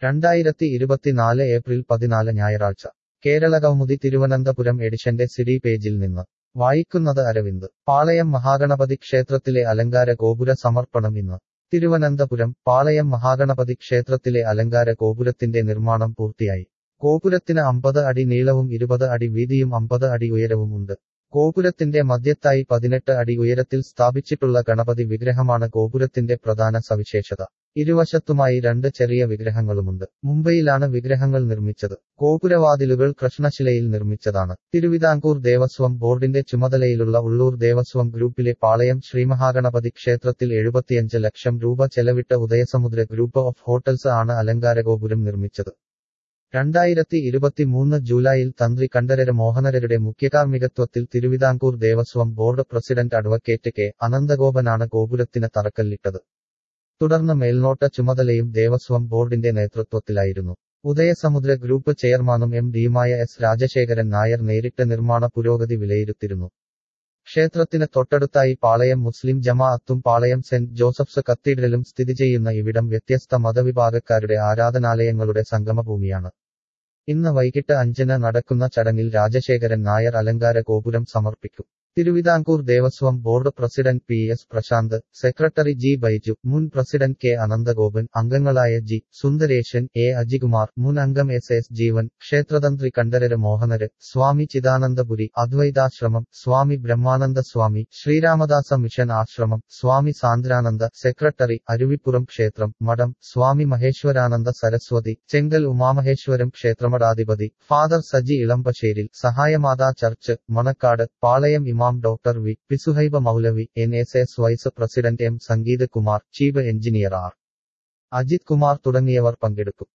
രണ്ടായിരത്തി ഇരുപത്തിനാല് ഏപ്രിൽ പതിനാല് ഞായറാഴ്ച കേരള കൗമുദി തിരുവനന്തപുരം എഡിഷന്റെ സിഡി പേജിൽ നിന്ന് വായിക്കുന്നത് അരവിന്ദ് പാളയം മഹാഗണപതി ക്ഷേത്രത്തിലെ അലങ്കാര ഗോപുര സമർപ്പണം ഇന്ന് തിരുവനന്തപുരം പാളയം മഹാഗണപതി ക്ഷേത്രത്തിലെ അലങ്കാര ഗോപുരത്തിന്റെ നിർമ്മാണം പൂർത്തിയായി ഗോപുരത്തിന് അമ്പത് അടി നീളവും ഇരുപത് അടി വീതിയും അമ്പത് അടി ഉയരവും ഉണ്ട് ഗോപുരത്തിന്റെ മധ്യത്തായി പതിനെട്ട് അടി ഉയരത്തിൽ സ്ഥാപിച്ചിട്ടുള്ള ഗണപതി വിഗ്രഹമാണ് ഗോപുരത്തിന്റെ പ്രധാന സവിശേഷത ഇരുവശത്തുമായി രണ്ട് ചെറിയ വിഗ്രഹങ്ങളുമുണ്ട് മുംബൈയിലാണ് വിഗ്രഹങ്ങൾ നിർമ്മിച്ചത് ഗോപുരവാതിലുകൾ കൃഷ്ണശിലയിൽ നിർമ്മിച്ചതാണ് തിരുവിതാംകൂർ ദേവസ്വം ബോർഡിന്റെ ചുമതലയിലുള്ള ഉള്ളൂർ ദേവസ്വം ഗ്രൂപ്പിലെ പാളയം ശ്രീമഹാഗണപതി ക്ഷേത്രത്തിൽ എഴുപത്തിയഞ്ച് ലക്ഷം രൂപ ചെലവിട്ട ഉദയസമുദ്ര ഗ്രൂപ്പ് ഓഫ് ഹോട്ടൽസ് ആണ് അലങ്കാര ഗോപുരം നിർമ്മിച്ചത് രണ്ടായിരത്തി ഇരുപത്തിമൂന്ന് ജൂലൈയിൽ തന്ത്രി കണ്ഠരര് മോഹനരരുടെ മുഖ്യകാർമ്മികത്വത്തിൽ Thiruvithamkoor Devaswom board president advocate K അനന്തഗോപനാണ് ഗോപുരത്തിന് തറക്കല്ലിട്ടത് തുടർന്ന് മേൽനോട്ട ചുമതലയും ദേവസ്വം ബോർഡിന്റെ നേതൃത്വത്തിലായിരുന്നു ഉദയസമുദ്ര ഗ്രൂപ്പ് ചെയർമാനും എം ഡിയുമായ എസ് രാജശേഖരൻ നായർ നേരിട്ട് നിർമ്മാണ പുരോഗതി വിലയിരുത്തിയിരുന്നു ക്ഷേത്രത്തിന് തൊട്ടടുത്തായി പാളയം മുസ്ലിം ജമാഅത്തും പാളയം സെന്റ് ജോസഫ്സ് കത്തീഡ്രലും സ്ഥിതി ചെയ്യുന്ന ഇവിടം വ്യത്യസ്ത മതവിഭാഗക്കാരുടെ ആരാധനാലയങ്ങളുടെ സംഗമഭൂമിയാണ് ഇന്ന് വൈകിട്ട് അഞ്ചിന് നടക്കുന്ന ചടങ്ങിൽ രാജശേഖരൻ നായർ അലങ്കാര ഗോപുരം സമർപ്പിക്കും Thiruvithamkoor Devaswom board president P S Prashanth secretary G Baiju മുൻ പ്രസിഡന്റ് കെ അനന്തഗോപൻ അംഗങ്ങളായ ജി സുന്ദരേശൻ എ അജികുമാർ മുൻ അംഗം എസ് എസ് ജീവൻ ക്ഷേത്രതന്ത്രി കണ്ഠരര് മോഹനര് സ്വാമി ചിദാനന്ദപുരി അദ്വൈതാശ്രമം സ്വാമി ബ്രഹ്മാനന്ദ സ്വാമി ശ്രീരാമദാസ മിഷൻ ആശ്രമം സ്വാമി സാന്ദ്രാനന്ദ സെക്രട്ടറി അരുവിപ്പുറം ക്ഷേത്രം മഠം സ്വാമി മഹേശ്വരാനന്ദ സരസ്വതി ചെങ്കൽ ഉമാമഹേശ്വരം ക്ഷേത്രമഠാധിപതി ഫാദർ സജി ഇളമ്പശ്ശേരിൽ സഹായമാതാ ചർച്ച് മണക്കാട് പാളയം ഇമാം ഡോക്ടർ വി പിസുഹൈബ മൗലവി N S S vice president M Sangeeth Kumar chief engineer R Ajith Kumar തുടങ്ങിയവർ പങ്കെടുക്കും